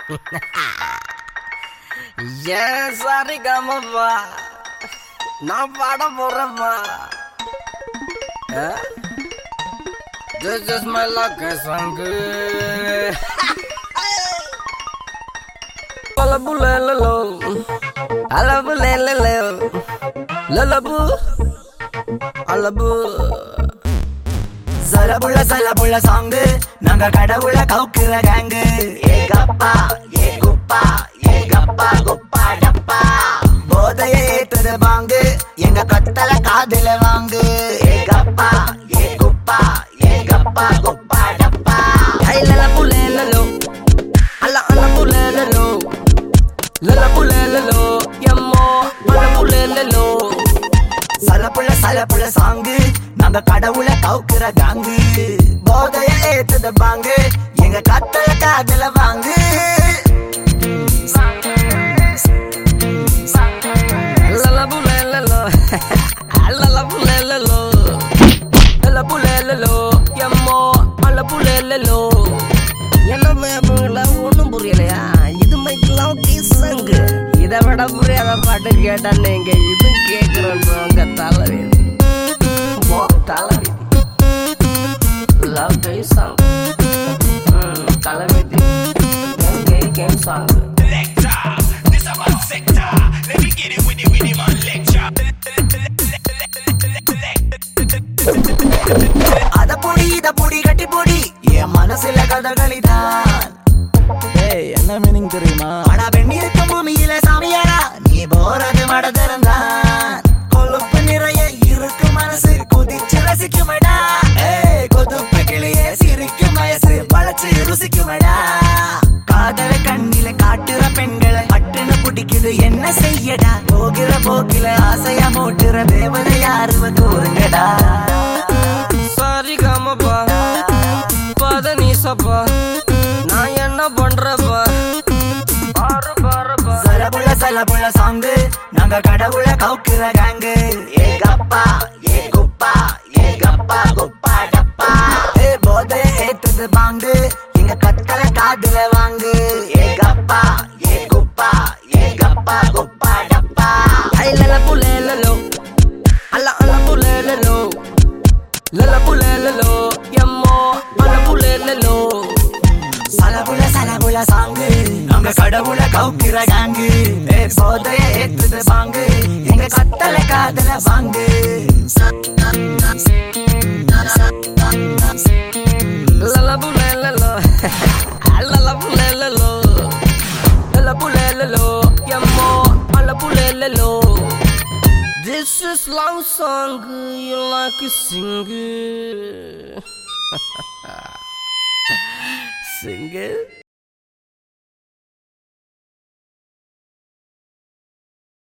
ஏன் சாரி காமப்பா நான் பாட போறேன்ப்பா This is my lucky song. Alabu lelelo, alabu lelelo, lalabu, alabu. சலபுள்ள சலபுள்ள சாங்கு நாங்க கடவுள கவுக்குற கேங்கு ஏ கப்பா ஏ குப்பா ஏ கப்பா குப்பா டப்பா போதைய ஏத்துது பாங்கு எங்க கத்தல காதுல வாங்கு ஏ கப்பா ஏ குப்பா ஏ கப்பா குப்பா டப்பா Ay lalabu lelelo, ala alabu lelelo, lalabu lelelo, yammo, alabu lelelo. சலப்புள்ள சலப்புள்ள சாங்கு நாங்க கடவுள கவுக்குற கேங்கு போதைய ஏத்துது பாங்கு எங்க கத்தல காதுல வாங்கு Lalabu lelelo, lalabu lelelo, lalabu lelelo, yammo, alabu lelelo. என்ன பயப்புல ஒண்ணும் புரியலையா இது மைக்கெல்லாம் கிசங்கு இதை விட புரியாத பாட்டு கேட்டா நீங்க இது கேக்குறோங்க தலைவிதி போ தலைவிதி லவ் கை சாங் தலைவிதி கை game song This about sector. Let me get it with it, with it, man. Lecture. அத பொடி இத பொடி கட்டி பொடி என் மனசுல கதகளிதான் ஏய் என்ன மீனிங் தெரியுமா ஆனா வெண்ணிருக்க பூமியில சாமியாரா நீ போறது மட திறந்தான் கொழுப்பு நிறைய இருக்கு மனசு குதிச்சு ரசிக்குமடா ஏய் கொதுப்பு கிளியே சிரிக்கும் வயசு வளைச்சு ருசிக்குமடா காதல கண்ணில காட்டுற பெண்களை பட்டுன்னு பிடிக்குது என்ன செய்யடா போகிற போக்கில ஆசையா மூட்டுற தேவதை யாருவ கூறுங்கடா சாரி காமப்பா பத நீசப்பா நான் என்ன பண்றப்பா பாரு பாருப்பா சலபுள்ள சலபுள்ள சாங்கு நாங்க கடவுள கவுக்குற கேங்கு ஏ கப்பா ஏ குப்பா ஏ கப்பா குப்பா டப்பா ஏ போதை ஏத்துது பாங்கு எங்க கத்தல காதுல வாங்கு ஏ கப்பா ஏ குப்பா ஏ கப்பா குப்பா டப்பா ஐ லல புலேலலோ அல்ல அல்ல புலேலலோ லல புலேலலோ எம்மோ அல்ல புலேலலோ சலபுள்ள சலபுள்ள சாங்கு நாங்க கடவுள கவுக்குற கேங்கு ஏ போதை ஏத்துது பாங்கு எங்க கத்தல காதுல வாங்கு லல புலேலலோ அல்ல புலேலலோ லல புலேலலோ எம்மோ அல்ல புலேலலோ This is love song you like to sing Sing it